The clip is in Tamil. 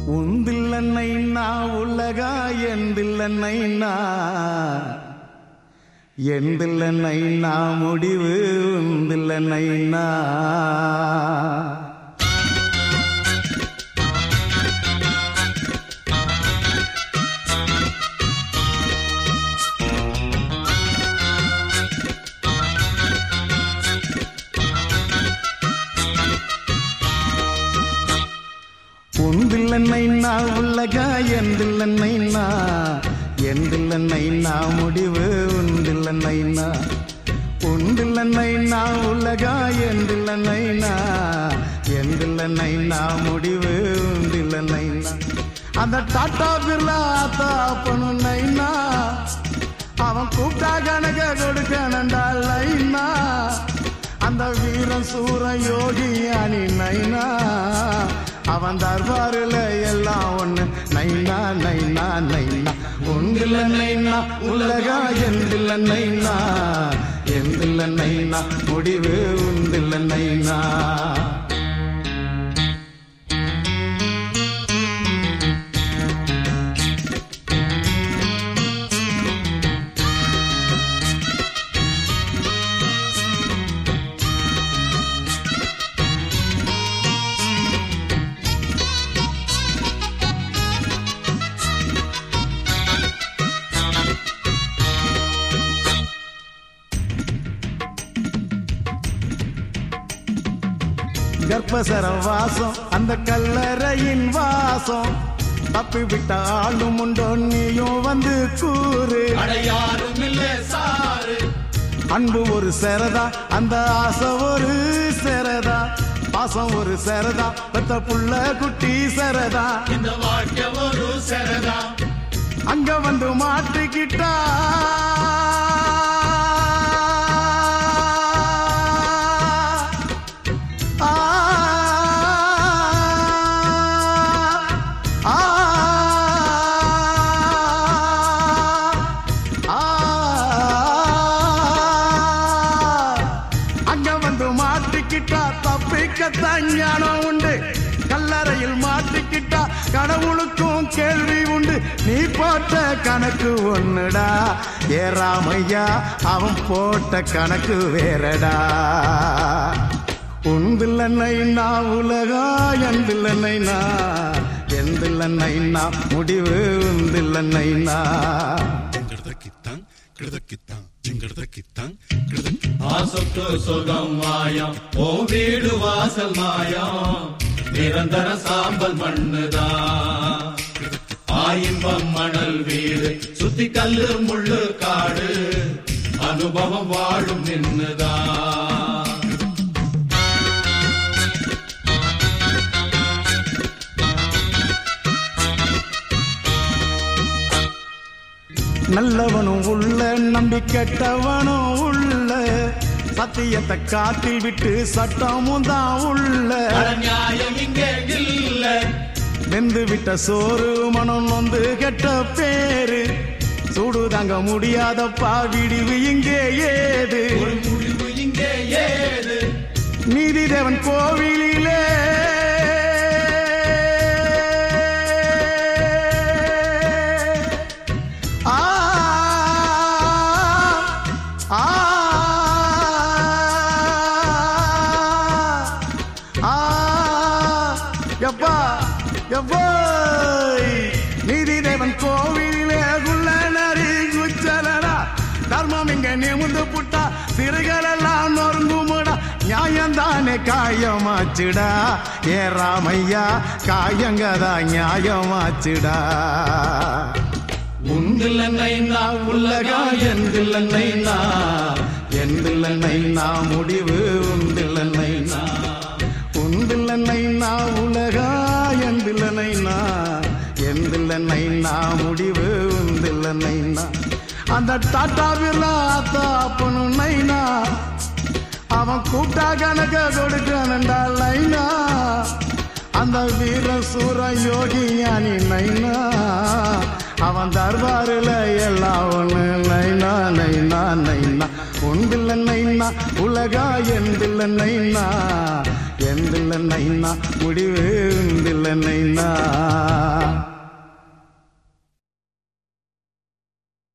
உந்தில்லன்னைனா உலகா எந்தில்லன்னைனா எந்தில்லன்னைனா முடிவு உந்தில்லன்னைனா உந்தில்லன்னைனா உலகா எந்தில்லன்னைனா எந்தில்லன்னைனா முடிவு உந்தில்லன்னைனா உண்டில்லன்னைனா உலகா எந்தில்லன்னைனா எந்தில்லன்னைனா முடிவு உண்டில்லன்னைனா அந்த டாட்டா பிர்லா ஆத்தா பண்ணுனைனா அவன் கூப்பிட்டா கணக்க கொடுக்கணுண்டா லைனா அந்த வீரன் சூர யோகி அணி நைனா அவன் தர்பாருல எல்லாம் ஒண்ணு நைனா நைனா நைனா உண்டில்ல நைனா உலகா எந்தில்ல நைனா எந்தில்ல நைனா முடிவு உண்டில்ல நைனா கர்ப்பசர வாசம் அந்த கல்லறையின் வாசம் தப்பி விட்ட ஆளும் உண்டோ நீயும் வந்து கூறு அடையாரும் இல்ல சாரு அன்பு ஒரு செரதா அந்த ஆசை ஒரு செரதா பாசம் ஒரு செரதா பெத்த புள்ள குட்டி செரதா இந்த வாழ்க்கை ஒரு சரதா அங்க வந்து மாட்டிக்கிட்டா ஆ, ஆ, ஆ, அங்க வந்து மாட்டிக்கிட்டா தப்பிக்கத்தான் ஞானம் உண்டு கல்லறையில் மாட்டிக்கிட்டா கடவுளுக்கும் கேள்வி உண்டு நீ போட்ட கணக்கு ஒண்ணுடா ஏ ராமையா அவன் போட்ட கணக்கு வேறடா உந்தில்லன்னைனா உலகா எந்தில்லன்னைனா எந்தில்லன்னைனா முடிவு உந்தில்லன்னைனா கிடதக்கித்தான் கிடதக்கித்தான் சிங்கடதக்கித்தான் கிடதக்கி ஆசொட்டு சுகம் மாயம் ஓ வீடு வாசல் மாயம் நிரந்தர சாம்பல் மண்ணுதான் ஆயின்பம் மணல் வீடு சுத்தி கல்லு முள்ளு காடு அனுபவம் வாழும் நின்னுதான் நல்லவனும் உள்ள நம்பி கெட்டவனும் உள்ள சத்தியத்தை காத்தில் விட்டு சட்டமும் தான் உள்ள அட நியாயம் இங்கே இல்ல வெந்து விட்ட சோறு மனம் நொந்து கெட்ட பேரு சூடு தாங்க முடியாதப்பா விடிவு இங்கே ஏது ஒரு முடிவு இங்கே ஏது நீதி தேவன் கோவிலிலே ஆ ஆ ஆ எப்பா எவ்வாய் நீதி தேவன் கோவிலே குள்ள நரி குச்சலடா தர்மம் இங்க நிமிந்து புட்டா சிறுகளெல்லாம் நொறுங்குமுடா நியாயந்தானே காயமாச்சுடா ஏ ராமையா காயங்கதா நியாயமாச்சுடா உண்டில்லன்னைனா உலகா எந்தில்லன்னைனா எந்தில்லன்னைனா முடிவு உண்டில்லன்னைனா உண்டில்லன்னைனா உலகா எந்தில்லன்னைனா எந்தில்லன்னைனா முடிவு உண்டில்லன்னைனா அந்த டாட்டா விரலா தாப்பனு நைனா அவன் கூப்பிட்டா கணக்க கொடுக்கணுண்டா லைனா அந்த வீர சூர யோகி ஞானி நைனா அவன் தர்பாருல எல்லாம் ஒண்ணு நைனா நைனா நைனா உண்டில்ல நைனா உலகா எந்தில்ல நைனா எந்தில்ல நைனா முடிவு உண்டில்ல நைனா